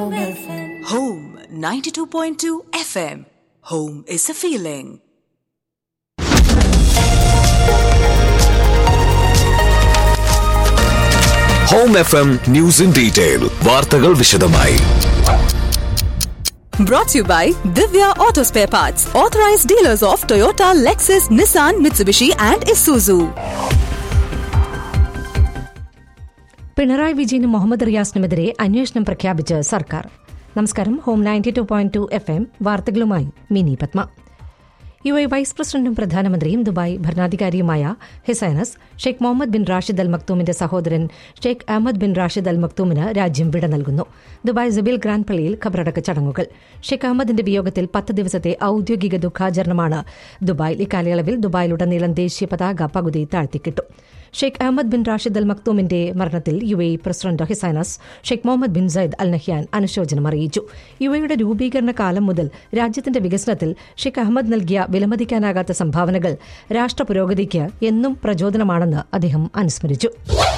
Home 92.2 FM. Home is a feeling. Home F M news in detail വാർത്തകൾ വിശദമായി Brought to you by Divya Auto Spare Parts, authorized dealers of Toyota, Lexus, Nissan, Mitsubishi, and Isuzu. Pinarayi വിജയനും മുഹമ്മദ് റിയാസിനുമെതിരെ അന്വേഷണം പ്രഖ്യാപിച്ച് സർക്കാർ നമസ്കാരം home ninety two point two F M വാർത്തകളുമായി Mini Padma U A vice പ്രസിഡന്റും പ്രധാനമന്ത്രിയും ദുബായ് ഭരണാധികാരിയുമായ his highness Sheikh Mohammed bin Rashid al മക്തൂമിന്റെ സഹോദരൻ Sheikh Ahmed bin Rashid al മക്തൂമിന് രാജ്യം വിട നൽകുന്നു ദുബായ് ജബീൽ ഗ്രാൻഡ് പള്ളിയിൽ ഖബറടക്ക ചടങ്ങുകൾ ഷെയ്ഖ് അഹമ്മദിന്റെ വിയോഗത്തിൽ പത്ത് ദിവസത്തെ ഔദ്യോഗിക ദുഃഖാചരണമാണ് ദുബായിൽ ഇക്കാലയളവിൽ ദുബായിലുടനീളം ദേശീയ പതാക പകുതി താഴ്ത്തിക്കിട്ടു Sheikh Ahmed bin Rashid al മക്തൂമിന്റെ മരണത്തിൽ U A president his highness Sheikh Mohammed bin Zayed al Nahyan അനുശോചനം അറിയിച്ചു യു എയുടെ രൂപീകരണ കാലം മുതൽ രാജ്യത്തിന്റെ വികസനത്തിൽ ഷെയ്ഖ് അഹമ്മദ് നൽകിയ വിലമതിക്കാനാകാത്ത സംഭാവനകൾ രാഷ്ട്ര പുരോഗതിക്ക് എന്നും പ്രചോദനമാണെന്ന് അദ്ദേഹം അനുസ്മരിച്ചു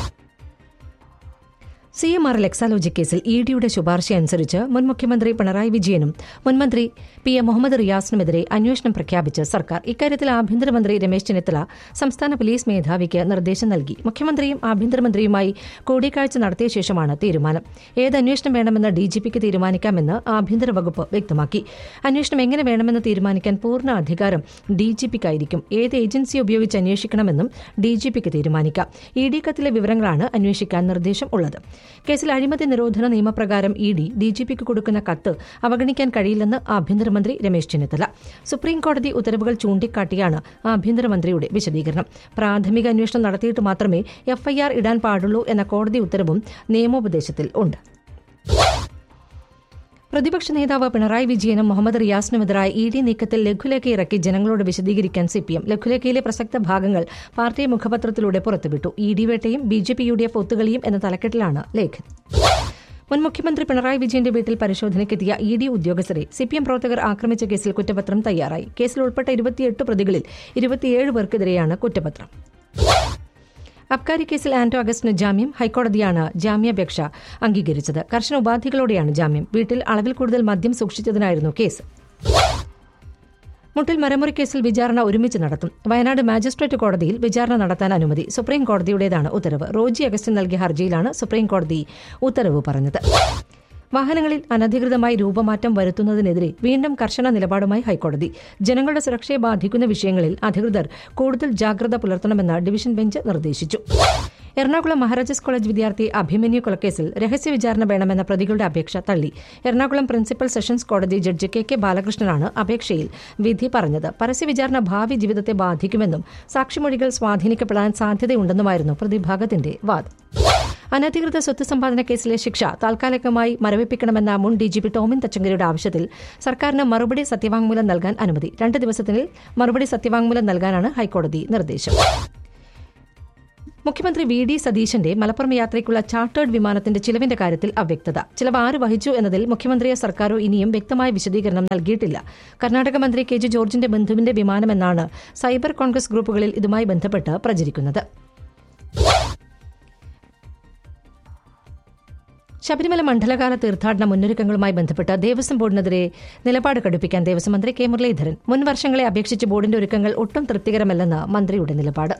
സി എം ആർ എക്സാലോജി കേസിൽ ഇ ഡിയുടെ ശുപാർശയനുസരിച്ച് മുൻ മുഖ്യമന്ത്രി പിണറായി വിജയനും മുൻമന്ത്രി പി എ മുഹമ്മദ് റിയാസിനുമെതിരെ അന്വേഷണം പ്രഖ്യാപിച്ച് സർക്കാർ ഇക്കാര്യത്തിൽ ആഭ്യന്തരമന്ത്രി രമേശ് ചെന്നിത്തല സംസ്ഥാന പോലീസ് മേധാവിക്ക് നിർദ്ദേശം നൽകി മുഖ്യമന്ത്രിയും ആഭ്യന്തരമന്ത്രിയുമായി കൂടിക്കാഴ്ച നടത്തിയ ശേഷമാണ് തീരുമാനം ഏത് അന്വേഷണം വേണമെന്ന് ഡിജിപിക്ക് തീരുമാനിക്കാമെന്ന് ആഭ്യന്തര വകുപ്പ് വ്യക്തമാക്കി അന്വേഷണം എങ്ങനെ വേണമെന്ന് തീരുമാനിക്കാൻ പൂർണ്ണ അധികാരം ഡിജിപിക്കായിരിക്കും ഏത് ഏജൻസി ഉപയോഗിച്ച് അന്വേഷിക്കണമെന്നും ഡിജിപിക്ക് തീരുമാനിക്കാം ഇ ഡി കത്തിലെ വിവരങ്ങളാണ് അന്വേഷിക്കാൻ നിർദ്ദേശം ഉള്ളത് കേസിൽ അഴിമതി നിരോധന നിയമപ്രകാരം ഇ ഡി ഡിജിപിക്ക് കൊടുക്കുന്ന കത്ത് അവഗണിക്കാൻ കഴിയില്ലെന്ന് ആഭ്യന്തരമന്ത്രി രമേശ് ചെന്നിത്തല സുപ്രീം കോടതി ഉത്തരവുകൾ ചൂണ്ടിക്കാട്ടിയാണ് ആഭ്യന്തരമന്ത്രിയുടെ വിശദീകരണം പ്രാഥമിക അന്വേഷണം നടത്തിയിട്ട് മാത്രമേ എഫ്ഐആർ ഇടാൻ പാടുള്ളൂ എന്ന കോടതി ഉത്തരവും നിയമോപദേശത്തിൽ ഉണ്ട് പ്രതിപക്ഷ നേതാവ് പിണറായി വിജയനും മുഹമ്മദ് റിയാസിനുമെതിരായ ഇ ഡി നീക്കത്തിൽ ലഘുലേഖ ഇറക്കി ജനങ്ങളോട് വിശദീകരിക്കാൻ സിപിഎം ലഘുലേഖയിലെ പ്രസക്ത ഭാഗങ്ങൾ പാർട്ടി മുഖപത്രത്തിലൂടെ പുറത്തുവിട്ടു ഇ ഡി വേട്ടയും B J P U D F ഒത്തുകളിയും എന്ന തലക്കെട്ടിലാണ് ലേഖനം മുൻ മുഖ്യമന്ത്രി പിണറായി വിജയന്റെ വീട്ടിൽ പരിശോധനയ്ക്കെത്തിയ ഇ ഡി ഉദ്യോഗസ്ഥരെ സിപിഎം പ്രവർത്തകർ ആക്രമിച്ച കേസിൽ കുറ്റപത്രം തയ്യാറായി കേസിൽ ഉൾപ്പെട്ട ഇരുപത്തിയെട്ട് പ്രതികളിൽ ഇരുപത്തിയേഴ് പേർക്കെതിരെയാണ് കുറ്റപത്രം അബ്കാരി കേസിൽ ആന്റോ അഗസ്റ്റിന് ജാമ്യം ഹൈക്കോടതിയാണ് ജാമ്യാപേക്ഷ അംഗീകരിച്ചത് കർശന ഉപാധികളോടെയാണ് ജാമ്യം വീട്ടിൽ അളവിൽ കൂടുതൽ മദ്യം സൂക്ഷിച്ചതിനായിരുന്നു കേസ് മുട്ടിൽ മരമുറി കേസിൽ വിചാരണ ഒരുമിച്ച് നടത്തും വയനാട് മാജിസ്ട്രേറ്റ് കോടതിയിൽ വിചാരണ നടത്താൻ അനുമതി സുപ്രീം കോടതിയുടേതാണ് ഉത്തരവ് റോജി അഗസ്റ്റിൻ നൽകിയ ഹർജിയിലാണ് സുപ്രീം കോടതി ഉത്തരവ് പറഞ്ഞത് വാഹനങ്ങളിൽ അനധികൃതമായി രൂപമാറ്റം വരുത്തുന്നതിനെതിരെ വീണ്ടും കർശന നിലപാടുമായി ഹൈക്കോടതി ജനങ്ങളുടെ സുരക്ഷയെ ബാധിക്കുന്ന വിഷയങ്ങളിൽ അധികൃതർ കൂടുതൽ ജാഗ്രത പുലർത്തണമെന്ന് ഡിവിഷൻ ബെഞ്ച് നിർദ്ദേശിച്ചു എറണാകുളം മഹാരാജാസ് കോളേജ് വിദ്യാർത്ഥി അഭിമന്യു കൊലക്കേസിൽ രഹസ്യ വിചാരണ വേണമെന്ന പ്രതികളുടെ അപേക്ഷ തള്ളി എറണാകുളം പ്രിൻസിപ്പൽ സെഷൻസ് കോടതി ജഡ്ജി കെ കെ ബാലകൃഷ്ണനാണ് അപേക്ഷയിൽ വിധി പറഞ്ഞത് പരസ്യ വിചാരണ ഭാവി ജീവിതത്തെ ബാധിക്കുമെന്നും സാക്ഷിമൊഴികൾ സ്വാധീനിക്കപ്പെടാൻ സാധ്യതയുണ്ടെന്നുമായിരുന്നു പ്രതിഭാഗത്തിന്റെ വാദം അനധികൃത സ്വത്ത് സമ്പാദന കേസിലെ ശിക്ഷ താൽക്കാലികമായി മരവിപ്പിക്കണമെന്ന മുൻ ഡിജിപി ടോമിൻ തച്ചങ്കരിയുടെ ആവശ്യത്തിൽ സർക്കാരിന് മറുപടി സത്യവാങ്മൂലം നൽകാൻ അനുമതി രണ്ട് ദിവസത്തിനിൽ മറുപടി സത്യവാങ്മൂലം നൽകാനാണ് ഹൈക്കോടതി നിർദ്ദേശം മുഖ്യമന്ത്രി വി ഡി സതീശന്റെ മലപ്പുറം യാത്രയ്ക്കുള്ള ചാർട്ടേഡ് വിമാനത്തിന്റെ ചിലവിന്റെ കാര്യത്തിൽ അവ്യക്തത ചിലവ് ആര് വഹിച്ചു എന്നതിൽ മുഖ്യമന്ത്രിയോ സർക്കാരോ ഇനിയും വ്യക്തമായ വിശദീകരണം നൽകിയിട്ടില്ല കർണാടക മന്ത്രി കെ ജെ ജോർജിന്റെ ബന്ധുവിന്റെ വിമാനമെന്നാണ് സൈബർ കോൺഗ്രസ് ഗ്രൂപ്പുകളിൽ ഇതുമായി ബന്ധപ്പെട്ട് പ്രചരിക്കുന്നത് ശബരിമല മണ്ഡലകാല തീർത്ഥാടന മുന്നൊരുക്കങ്ങളുമായി ബന്ധപ്പെട്ട് ദേവസ്വം ബോർഡിനെതിരെ നിലപാട് കടുപ്പിക്കാൻ ദേവസ്വം മന്ത്രി കെ മുരളീധരൻ മുൻ വർഷങ്ങളെ അപേക്ഷിച്ച് ബോർഡിന്റെ ഒരുക്കങ്ങൾ ഒട്ടും തൃപ്തികരമല്ലെന്ന് മന്ത്രിയുടെ നിലപാട്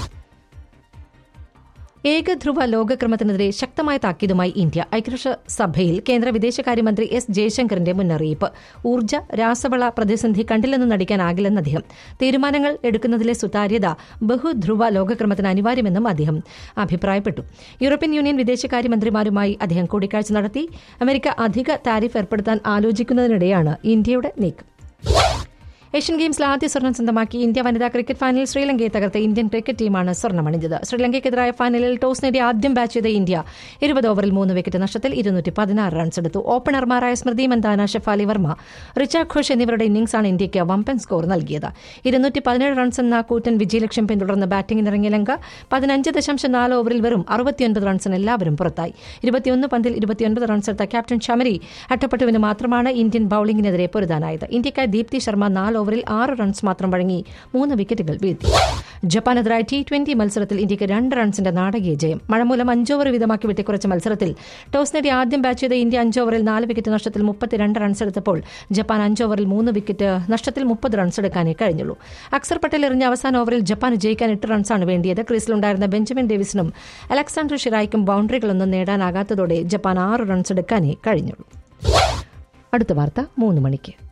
ഏകധ്രുവ ലോകക്രമത്തിനെതിരെ ശക്തമായ താക്കീതുമായി ഇന്ത്യ ഐക്യരാഷ്ട്ര സഭയിൽ കേന്ദ്ര വിദേശകാര്യമന്ത്രി എസ് ജയശങ്കറിന്റെ മുന്നറിയിപ്പ് ഊർജ്ജ രാസവള പ്രതിസന്ധി കണ്ടില്ലെന്ന് നടിക്കാനാകില്ലെന്ന് അദ്ദേഹം തീരുമാനങ്ങൾ എടുക്കുന്നതിലെ സുതാര്യത ബഹുധ്രുവ ലോകക്രമത്തിന് അനിവാര്യമെന്നും അദ്ദേഹം അഭിപ്രായപ്പെട്ടു യൂറോപ്യൻ യൂണിയൻ വിദേശകാര്യമന്ത്രിമാരുമായി അദ്ദേഹം കൂടിക്കാഴ്ച നടത്തി അമേരിക്ക അധിക താരിഫ് ഏർപ്പെടുത്താൻ ആലോചിക്കുന്നതിനിടെയാണ് ഇന്ത്യയുടെ നീക്കം ഏഷ്യൻ ഗെയിംസിൽ ആദ്യ സ്വർണം സ്വന്തമാക്കി ഇന്ത്യ വനിതാ ക്രിക്കറ്റ് ഫൈനലിൽ ശ്രീലങ്കയെ തകർത്ത ഇന്ത്യൻ ക്രിക്കറ്റ് ടീമാണ് സ്വർണ്ണമണിഞ്ഞത് ശ്രീലങ്കയ്ക്കെതിരായ ഫൈനലിൽ ടോസ് നേടി ആദ്യം ബാറ്റ് ചെയ്ത ഇന്ത്യ ഇരുപത് ഓവറിൽ മൂന്ന് വിക്കറ്റ് നഷ്ടത്തിൽ ഇരുന്നൂറ്റി പതിനാറ് റൺസ് എടുത്തു ഓപ്പണർമാരായ സ്മൃതി മന്ദാന ഷെഫാലി വർമ്മ റിച്ച ഘോഷ് എന്നിവരുടെ ഇന്നിംഗ്സാണ് ഇന്ത്യയ്ക്ക് വമ്പൻ സ്കോർ നൽകിയത് ഇരുന്നൂറ്റി പതിനേഴ് റൺസ് എന്ന കൂറ്റൻ വിജയലക്ഷ്യം പിന്തുടർന്ന് ബാറ്റിംഗിനിറങ്ങിയ ലങ്ക പതിനഞ്ച് ദശാംശം നാല് ഓവറിൽ വെറും അറുപത്തിയൊൻപത് റൺസിന് എല്ലാവരും പുറത്തായി ഇരുപത്തിയൊന്ന് പന്തിൽ ഇരുപത്തിയൊൻപത് റൺസ് എടുത്ത ക്യാപ്റ്റൻ ഷമരി അട്ടപ്പട്ടുവിന് മാത്രമാണ് ഇന്ത്യൻ ബൌളിംഗിനെതിരെ പൊരുതാനായത് ഇന്ത്യക്കായി ദീപ്തി ശർമ്മ നാല് ഓവറിൽ ആറ് റൺസ് മാത്രം വഴങ്ങി മൂന്ന് വിക്കറ്റുകൾ വീഴ്ത്തി ജപ്പാനെതിരായ ടി ട്വന്റി മത്സരത്തിൽ ഇന്ത്യക്ക് രണ്ട് റൺസിന്റെ നാടകീയ ജയം മഴ മൂലം അഞ്ച് ഓവർ വീതമാക്കി വെട്ടിക്കുറച്ച മത്സരത്തിൽ ടോസ് നേടി ആദ്യം ബാറ്റ് ചെയ്ത ഇന്ത്യ അഞ്ച് ഓവറിൽ നാല് വിക്കറ്റ് നഷ്ടത്തിൽ മുപ്പത്തിരണ്ട് റൺസ് എടുത്തപ്പോൾ ജപ്പാൻ അഞ്ച് ഓവറിൽ മൂന്ന് വിക്കറ്റ് നഷ്ടത്തിൽ മുപ്പത് റൺസ് എടുക്കാനേ കഴിഞ്ഞുള്ളൂ അക്സർ പട്ടേൽ എറിഞ്ഞ അവസാന ഓവറിൽ ജപ്പാൻ ജയിക്കാൻ എട്ട് റൺസാണ് വേണ്ടിയത് ക്രീസിലുണ്ടായിരുന്ന ബെഞ്ചമിൻ ഡേവിസിനും അലക്സാണ്ടർ ഷിറായ്ക്കും ബൌണ്ടറികളൊന്നും നേടാനാകാത്തതോടെ ജപ്പാൻ ആറ് റൺസ് എടുക്കാനേ കഴിഞ്ഞുള്ളൂ അടുത്ത വാർത്ത മൂന്ന് മണിക്ക്